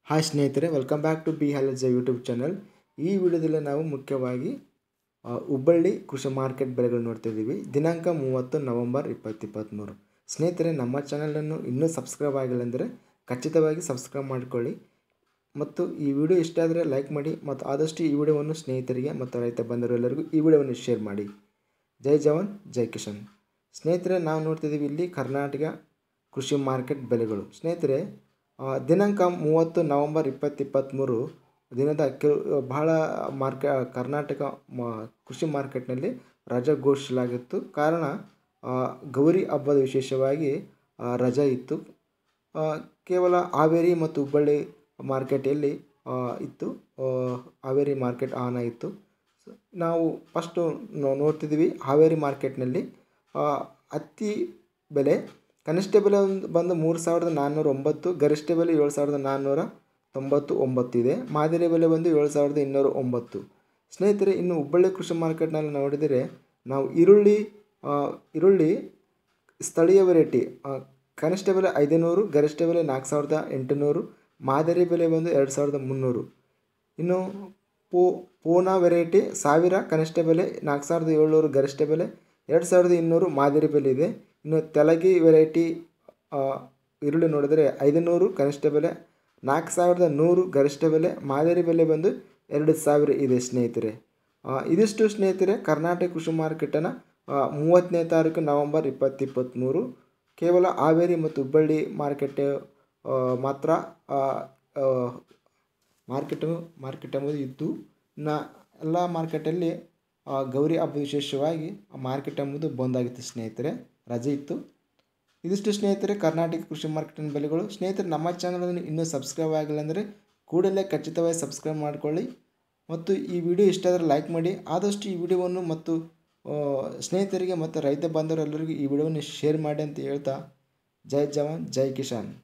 hi ಸ್ನೇಹಿತರೆ welcome back to B ಹ್ಯಾಲಜ YouTube channel ಈ ವಿಡಿಯೋದಲ್ಲಿ ನಾವು ಮುಖ್ಯವಾಗಿ ಆ, ಹುಬ್ಬಳ್ಳಿ ಕೃಷಿ ಮಾರ್ಕೆಟ್ ಬೆಲೆಗಳು ನೋಡ್ತಾ ಇದ್ದೀವಿ ದಿನಾಂಕ ಮೂವತ್ತು ನವೆಂಬರ್ ಇಪ್ಪತ್ತು ಇಪ್ಪತ್ತ್ಮೂರು ಸ್ನೇಹಿತರೆ ನಮ್ಮ ಚಾನಲನ್ನು ಇನ್ನೂ ಸಬ್ಸ್ಕ್ರೈಬ್ ಆಗಿಲ್ಲ ಅಂದರೆ ಖಚಿತವಾಗಿ ಸಬ್ಸ್ಕ್ರೈಬ್ ಮಾಡಿಕೊಳ್ಳಿ ಮತ್ತು ಈ ವಿಡಿಯೋ ಇಷ್ಟ ಆದರೆ ಲೈಕ್ ಮಾಡಿ ಮತ್ತು ಆದಷ್ಟು ಈ ವಿಡಿಯೋವನ್ನು ಸ್ನೇಹಿತರಿಗೆ ಮತ್ತು ರೈತ ಬಂಧುರೆಲ್ಲರಿಗೂ ಈ ವಿಡಿಯೋವನ್ನು ಶೇರ್ ಮಾಡಿ ಜೈ ಜವಾನ್ ಜೈ ಕಿಶನ್ ಸ್ನೇಹಿತರೆ ನಾವು ನೋಡ್ತಿದ್ದೀವಿ ಇಲ್ಲಿ ಕರ್ನಾಟಕ ಕೃಷಿ ಮಾರ್ಕೆಟ್ ಬೆಲೆಗಳು ಸ್ನೇಹಿತರೆ ಆ, ದಿನಾಂಕ ಮೂವತ್ತು ನವಂಬರ್ ಇಪ್ಪತ್ತು ಇಪ್ಪತ್ತ್ಮೂರು ದಿನದ ಕೆಲ ಬಹಳ ಮಾರ್ಕೆ ಕರ್ನಾಟಕ ಮ ಕೃಷಿ ಮಾರ್ಕೆಟ್ನಲ್ಲಿ ರಜೆ ಘೋಷಿಸಲಾಗಿತ್ತು ಕಾರಣ ಆ, ಗೌರಿ ಹಬ್ಬದ ವಿಶೇಷವಾಗಿ ಆ, ರಜೆ ಇತ್ತು ಆ, ಕೇವಲ ಹಾವೇರಿ ಮತ್ತು ಹುಬ್ಬಳ್ಳಿ ಮಾರ್ಕೆಟಲ್ಲಿ ಆ, ಇತ್ತು ಆ, ಹಾವೇರಿ ಮಾರ್ಕೆಟ್ ಆನ್ ಆಯಿತು ಸೊ, ನಾವು ಫಸ್ಟು ನೋಡ್ತಿದ್ದೀವಿ ಹಾವೇರಿ ಮಾರ್ಕೆಟ್ನಲ್ಲಿ ಆ, ಹತ್ತಿ ಬೆಲೆ ಕನಿಷ್ಠ ಬೆಲೆ ಒಂದು ಬಂದು ಮೂರು ಸಾವಿರದ ನಾನ್ನೂರ ಒಂಬತ್ತು ಗರಿಷ್ಠ ಬೆಲೆ ಏಳು ಸಾವಿರದ ನಾನ್ನೂರ ತೊಂಬತ್ತು ಒಂಬತ್ತು ಇದೆ ಮಾದರಿ ಬೆಲೆ ಬಂದು ಏಳು ಸಾವಿರದ ಇನ್ನೂರ ಒಂಬತ್ತು ಸ್ನೇಹಿತರೆ ಇನ್ನು ಹುಬ್ಬಳ್ಳಿ ಕೃಷಿ ಮಾರ್ಕೆಟ್ನಲ್ಲಿ ನೋಡಿದರೆ ನಾವು ಈರುಳ್ಳಿ ಆ, ಈರುಳ್ಳಿ ಸ್ಥಳೀಯ ವೆರೈಟಿ ಕನಿಷ್ಠ ಬೆಲೆ ಐದುನೂರು ಗರಿಷ್ಠ ಬೆಲೆ ನಾಲ್ಕು ಸಾವಿರದ ಎಂಟುನೂರು ಮಾದರಿ ಬೆಲೆ ಬಂದು ಎರಡು ಸಾವಿರದ ಮುನ್ನೂರು ಇನ್ನು ಪೂ ಪೂನಾ ವೆರೈಟಿ ಸಾವಿರ ಕನಿಷ್ಠ ಬೆಲೆ ನಾಲ್ಕು ಸಾವಿರದ ಏಳ್ನೂರು ಗರಿಷ್ಠ ಬೆಲೆ ಎರಡು ಸಾವಿರದ ಇನ್ನೂರು ಮಾದರಿ ಬೆಲೆ ಇದೆ ಇನ್ನು ತೆಲಗಿ ವೆರೈಟಿ ಆ, ಈರುಳ್ಳಿ ನೋಡಿದರೆ ಐದುನೂರು ಕನಿಷ್ಠ ಬೆಲೆ ನಾಲ್ಕು ಸಾವಿರದ ನೂರು ಗರಿಷ್ಠ ಬೆಲೆ ಮಾದರಿ ಬೆಲೆ ಬಂದು ಎರಡು ಸಾವಿರ ಇದೆ ಸ್ನೇಹಿತರೆ ಆ, ಇದಿಷ್ಟು ಸ್ನೇಹಿತರೆ ಕರ್ನಾಟಕ ಕೃಷಿ ಮಾರ್ಕೆಟನ್ನು ಮೂವತ್ತನೇ ತಾರೀಕು ನವಂಬರ್ ಇಪ್ಪತ್ತು ಇಪ್ಪತ್ತ್ಮೂರು ಕೇವಲ ಹಾವೇರಿ ಮತ್ತು ಹುಬ್ಬಳ್ಳಿ ಮಾರ್ಕೆಟ್ ಆ, ಮಾತ್ರ ಆ, ಆ, ಮಾರ್ಕೆಟು ಮಾರ್ಕೆಟ್ ಎಂಬುದು ಇದ್ದು ಇನ್ನು ಎಲ್ಲ ಮಾರ್ಕೆಟಲ್ಲಿ ಆ, ಗೌರಿ ಹಬ್ಬ ವಿಶೇಷವಾಗಿ ಆ ಮಾರ್ಕೆಟ್ ಎಂಬುದು ಬಂದಾಗಿತ್ತು ಸ್ನೇಹಿತರೆ ರಜೆ ಇತ್ತು ಇದಿಷ್ಟು ಸ್ನೇಹಿತರೆ ಕರ್ನಾಟಕ ಕೃಷಿ ಮಾರ್ಕೆಟಿನ ಬೆಲೆಗಳು ಸ್ನೇಹಿತರೆ ನಮ್ಮ ಚಾನಲನ್ನು ಇನ್ನೂ ಸಬ್ಸ್ಕ್ರೈಬ್ ಆಗಿಲ್ಲ ಅಂದರೆ ಕೂಡಲೇ ಖಚಿತವಾಗಿ ಸಬ್ಸ್ಕ್ರೈಬ್ ಮಾಡಿಕೊಳ್ಳಿ ಮತ್ತು ಈ ವಿಡಿಯೋ ಇಷ್ಟ ಆದರೆ ಲೈಕ್ ಮಾಡಿ ಆದಷ್ಟು ಈ ವಿಡಿಯೋವನ್ನು ಮತ್ತು ಆ, ಸ್ನೇಹಿತರಿಗೆ ಮತ್ತು ರೈತ ಬಾಂಧವರೆಲ್ಲರಿಗೂ ಈ ವಿಡಿಯೋವನ್ನು ಶೇರ್ ಮಾಡಿ ಅಂತ ಹೇಳ್ತಾ ಜೈ ಜವಾನ್ ಜೈ ಕಿಶಾನ್